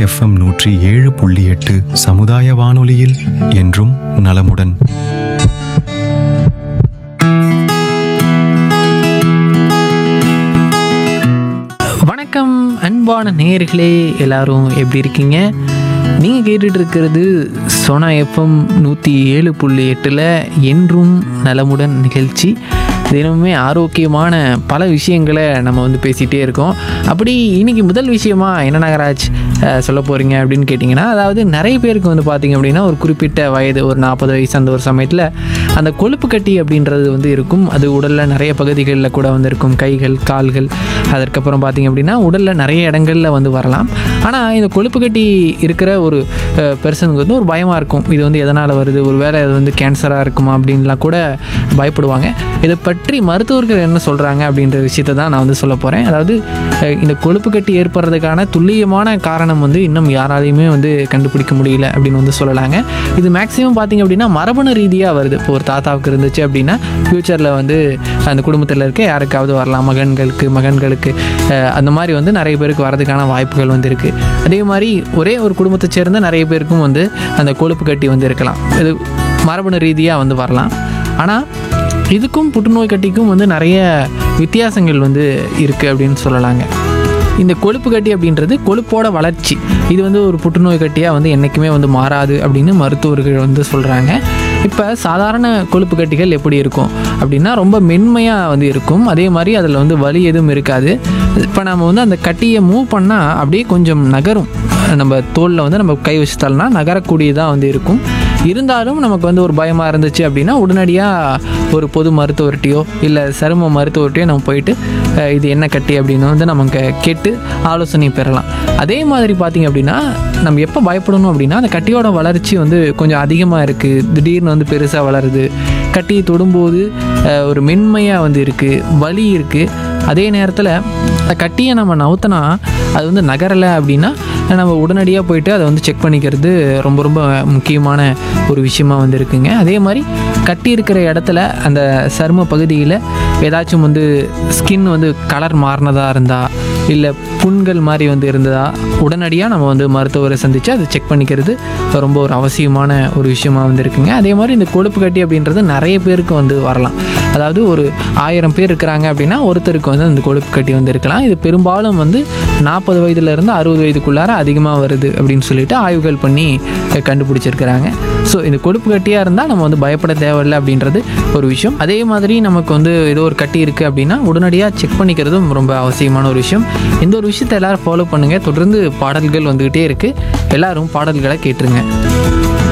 FM நூற்றி ஏழு புள்ளி எட்டு சமுதாய வானொலியில் என்றும் நலமுடன் வணக்கம் அன்பான நேயர்களே எல்லாரும் எப்படி இருக்கீங்க நீங்கள் கேட்டுட்டு இருக்கிறது சோனா எஃப்எம் நூற்றி ஏழு புள்ளி எட்டில் என்றும் நலமுடன் நிகழ்ச்சி தினமுமே ஆரோக்கியமான பல விஷயங்களை நம்ம வந்து பேசிகிட்டே இருக்கோம் அப்படி இன்னைக்கு முதல் விஷயமா என்ன நாகராஜ் அஹ், சொல்ல போகிறீங்க அப்படின்னு கேட்டிங்கன்னா அதாவது நிறைய பேருக்கு வந்து பார்த்திங்க அப்படின்னா ஒரு குறிப்பிட்ட வயது ஒரு நாற்பது வயசு அந்த ஒரு சமயத்தில் அந்த கொழுப்பு கட்டி அப்படின்றது வந்து இருக்கும் அது உடலில் நிறைய பகுதிகளில் கூட வந்து இருக்கும் கைகள் கால்கள் அதற்கப்புறம் பார்த்திங்க அப்படின்னா உடலில் நிறைய இடங்களில் வந்து வரலாம் ஆனால் இந்த கொழுப்பு கட்டி இருக்கிற ஒரு பெர்சனுக்கு வந்து ஒரு பயமாக இருக்கும் இது வந்து எதனால் வருது ஒரு வேளை இது வந்து கேன்சராக இருக்குமா அப்படின்லாம் கூட பயப்படுவாங்க இதை பற்றி மருத்துவர்கள் என்ன சொல்கிறாங்க அப்படின்ற விஷயத்தை தான் நான் வந்து சொல்ல போகிறேன் அதாவது அஹ், இந்த கொழுப்பு கட்டி ஏற்படுறதுக்கான துல்லியமான காரணம் வந்து இன்னும் யாராலையுமே வந்து கண்டுபிடிக்க முடியல அப்படின்னு வந்து சொல்லலாங்க இது மேக்ஸிமம் பார்த்திங்க அப்படின்னா மரபணு ரீதியாக வருது இப்போ ஒரு தாத்தாவுக்கு இருந்துச்சு அப்படின்னா ஃப்யூச்சரில் வந்து அந்த குடும்பத்தில் இருக்க யாருக்காவது வரலாம் மகன்களுக்கு மகன்களுக்கு அஹ், அந்த மாதிரி வந்து நிறைய பேருக்கு வரதுக்கான வாய்ப்புகள் வந்து இருக்குது அதே மாதிரி ஒரே ஒரு குடும்பத்தை சேர்ந்த நிறைய பேருக்கும் வந்து அந்த கொழுப்பு கட்டி வந்து இருக்கலாம் இது மரபணு ரீதியாக வந்து வரலாம் ஆனால் இதுக்கும் புற்றுநோய் கட்டிக்கும் வந்து நிறைய வித்தியாசங்கள் வந்து இருக்குது அப்படின்னு சொல்லலாங்க இந்த கொழுப்பு கட்டி அப்படின்றது கொழுப்போட வளர்ச்சி இது வந்து ஒரு புற்றுநோய் கட்டியாக வந்து என்றைக்குமே வந்து மாறாது அப்படின்னு மருத்துவர்கள் வந்து சொல்கிறாங்க இப்போ சாதாரண கொழுப்பு கட்டிகள் எப்படி இருக்கும் அப்படின்னா ரொம்ப மென்மையாக வந்து இருக்கும் அதே மாதிரி அதில் வந்து வலி எதுவும் இருக்காது இப்போ நம்ம வந்து அந்த கட்டியை மூவ் பண்ணால் அப்படியே கொஞ்சம் நகரும் நம்ம தோலில் வந்து நம்ம கை வச்சுட்டோம்னா நகரக்கூடியதாக வந்து இருக்கும் இருந்தாலும் நமக்கு வந்து ஒரு பயமாக இருந்துச்சு அப்படின்னா உடனடியாக ஒரு பொது மருத்துவர்கிட்டயோ இல்லை சரும மருத்துவர்கிட்டயோ நம்ம போயிட்டு அஹ், இது என்ன கட்டி அப்படின்னு வந்து நமக்கு கேட்டு ஆலோசனை பெறலாம் அதே மாதிரி பார்த்திங்க அப்படின்னா நம்ம எப்போ பயப்படணும் அப்படின்னா அந்த கட்டியோட வளர்ச்சி வந்து கொஞ்சம் அதிகமாக இருக்குது திடீர்னு வந்து பெருசாக வளருது கட்டியை தொடும்போது அஹ், ஒரு மென்மையாக வந்து இருக்குது வலி இருக்குது அதே நேரத்தில் அந்த கட்டியை நம்ம நவுத்தினா அது வந்து நகரலை அப்படின்னா நம்ம உடனடியாக போயிட்டு அதை வந்து செக் பண்ணிக்கிறது ரொம்ப ரொம்ப முக்கியமான ஒரு விஷயமா வந்து இருக்குங்க அதே மாதிரி கட்டி இருக்கிற இடத்துல அந்த சரும பகுதியில் ஏதாச்சும் வந்து ஸ்கின் வந்து கலர் மாறினதா இருந்தால் இல்லை புண்கள் மாதிரி வந்து இருந்ததா உடனடியாக நம்ம வந்து மருத்துவரை சந்தித்து அதை செக் பண்ணிக்கிறது ரொம்ப ஒரு அவசியமான ஒரு விஷயமா வந்து இருக்குங்க அதே மாதிரி இந்த கொழுப்பு கட்டி அப்படின்றது நிறைய பேருக்கு வந்து வரலாம் அதாவது ஒரு ஆயிரம் பேர் இருக்கிறாங்க அப்படின்னா ஒருத்தருக்கு வந்து அந்த கொழுப்பு கட்டி வந்து இருக்கலாம் இது பெரும்பாலும் வந்து நாற்பது வயதுலேருந்து அறுபது வயதுக்குள்ளார அதிகமாக வருது அப்படின்னு சொல்லிட்டு ஆய்வுகள் பண்ணி அஹ், கண்டுபிடிச்சிருக்கிறாங்க ஸோ இந்த கொழுப்பு கட்டியாக இருந்தால் நம்ம வந்து பயப்பட தேவையில்லை அப்படின்றது ஒரு விஷயம் அதே மாதிரி நமக்கு வந்து ஏதோ ஒரு கட்டி இருக்குது அப்படின்னா உடனடியாக செக் பண்ணிக்கிறதும் ரொம்ப அவசியமான ஒரு விஷயம் இந்த ஒரு விஷயத்தை எல்லாரும் ஃபாலோ பண்ணுங்கள் தொடர்ந்து பாடல்கள் வந்துக்கிட்டே இருக்குது எல்லாரும் பாடல்களை கேட்டுருங்க